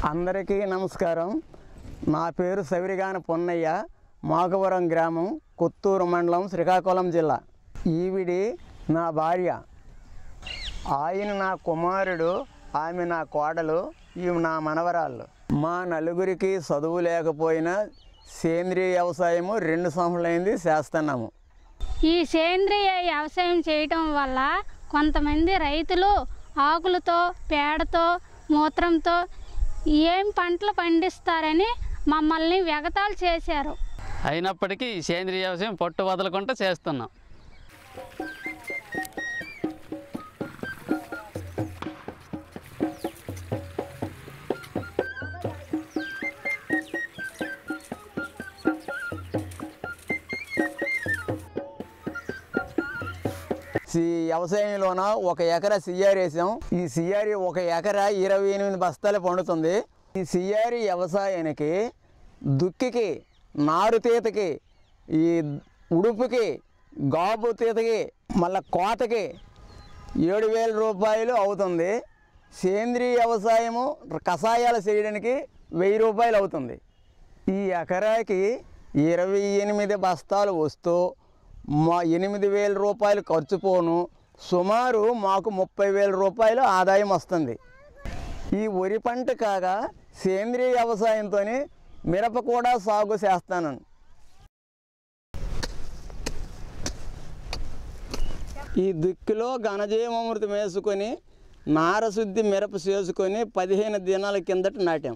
అందరికీ నమస్కారం నా పేరు సవిరిగాన పొన్నయ్య మాగవరం గ్రామం కొత్తూరు మండలం శ్రీకాకుళం జిల్లా ఈవిడి నా భార్య ఆయన నా కుమారుడు ఆమె నా కోడలు ఈమె నా మనవరాళ్ళు మా నలుగురికి చదువు లేకపోయినా సేంద్రియ వ్యవసాయము రెండు సంవత్సరాలైంది చేస్తున్నాము ఈ సేంద్రియ వ్యవసాయం చేయటం వల్ల కొంతమంది రైతులు ఆకులతో పేడతో మూత్రంతో ఏం పంటలు పండిస్తారని మమ్మల్ని వెగతాలు చేశారు అయినప్పటికీ ఈ సేంద్రియ వ్యవసాయం పట్టు వదలకుండా చేస్తున్నాం ఈ వ్యవసాయంలోన ఒక ఎకరా సిఆర్ వేసాం ఈ సిఆర్ ఒక ఎకరా ఇరవై ఎనిమిది బస్తాలు పండుతుంది ఈ సిఆర్ వ్యవసాయానికి దుక్కికి నారు తీతకి ఈ ఉడుపుకి గాబు తీతకి మళ్ళీ కోతకి ఏడు వేల రూపాయలు అవుతుంది సేంద్రీయ వ్యవసాయము కషాయాలు చేయడానికి వెయ్యి రూపాయలు అవుతుంది ఈ ఎకరాకి ఇరవై ఎనిమిది బస్తాలు వస్తూ మా ఎనిమిది వేల రూపాయలు ఖర్చు పోను సుమారు మాకు ముప్పై వేల రూపాయలు ఆదాయం వస్తుంది ఈ వరి పంట కాగా సేంద్రీయ వ్యవసాయంతో మిరప కూడా సాగు చేస్తాను ఈ దుక్కిలో ఘనజీవామృతం వేసుకొని నారశుద్ధి మిరప చేసుకొని పదిహేను దినాల కిందట నాటాం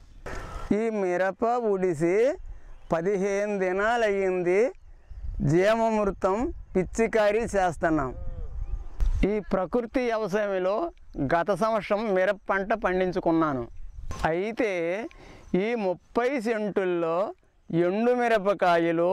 ఈ మిరప ఉడిసి పదిహేను దినాలు అయ్యింది జీవామృతం పిచ్చికారీ చేస్తున్నాం ఈ ప్రకృతి వ్యవసాయంలో గత సంవత్సరం మిరప పంట పండించుకున్నాను అయితే ఈ ముప్పై సెంటుల్లో ఎండు మిరపకాయలు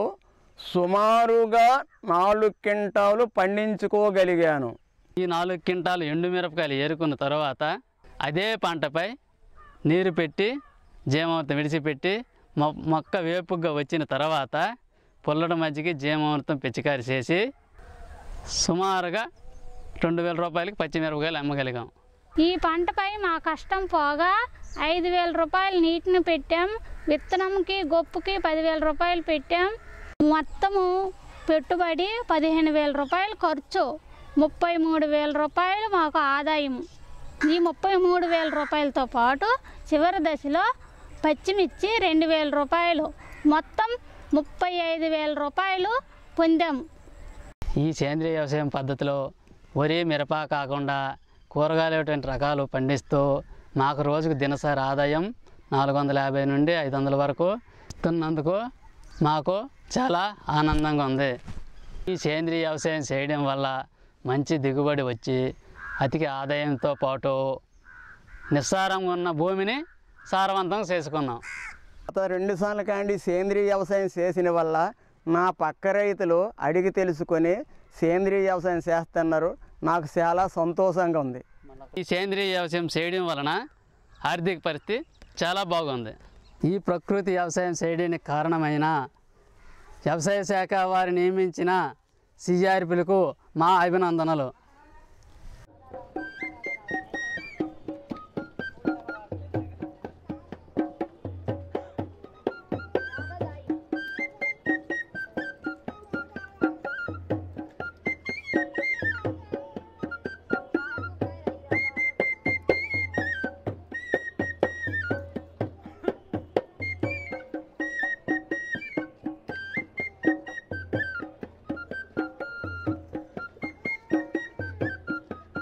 సుమారుగా నాలుగు క్వింటాలు పండించుకోగలిగాను ఈ నాలుగు క్వింటాలు ఎండు మిరపకాయలు ఏరుకున్న తర్వాత అదే పంటపై నీరు పెట్టి జీవామృతం విడిచిపెట్టి మొ మొక్క వేపుగా వచ్చిన తర్వాత పుల్లడ మధ్యకి జీవామృతం పిచికారి చేసి సుమారుగా రెండు వేల రూపాయలకి పచ్చిమిరపకాయలు అమ్మగలిగాం ఈ పంటపై మా కష్టం పోగా ఐదు వేల రూపాయలు నీటిని పెట్టాం విత్తనంకి గొప్పుకి పదివేల రూపాయలు పెట్టాం మొత్తము పెట్టుబడి పదిహేను వేల రూపాయలు ఖర్చు ముప్పై మూడు వేల రూపాయలు మాకు ఆదాయం ఈ ముప్పై మూడు వేల రూపాయలతో పాటు చివరి దశలో పచ్చిమిర్చి రెండు వేల రూపాయలు మొత్తం ముప్పై ఐదు వేల రూపాయలు పొందాం ఈ సేంద్రియ వ్యవసాయం పద్ధతిలో వరి మిరప కాకుండా కూరగాయలటువంటి రకాలు పండిస్తూ మాకు రోజుకు దినసరి ఆదాయం నాలుగు వందల యాభై నుండి ఐదు వందల వరకు ఇస్తున్నందుకు మాకు చాలా ఆనందంగా ఉంది ఈ సేంద్రియ వ్యవసాయం చేయడం వల్ల మంచి దిగుబడి వచ్చి అతికి ఆదాయంతో పాటు నిస్సారంగా ఉన్న భూమిని సారవంతం చేసుకున్నాం గత రెండు సార్లు కాండి సేంద్రీయ వ్యవసాయం చేసిన వల్ల నా పక్క రైతులు అడిగి తెలుసుకొని సేంద్రీయ వ్యవసాయం చేస్తున్నారు నాకు చాలా సంతోషంగా ఉంది ఈ సేంద్రియ వ్యవసాయం చేయడం వలన ఆర్థిక పరిస్థితి చాలా బాగుంది ఈ ప్రకృతి వ్యవసాయం చేయడానికి కారణమైన వ్యవసాయ శాఖ వారు నియమించిన సిఆర్పిలకు మా అభినందనలు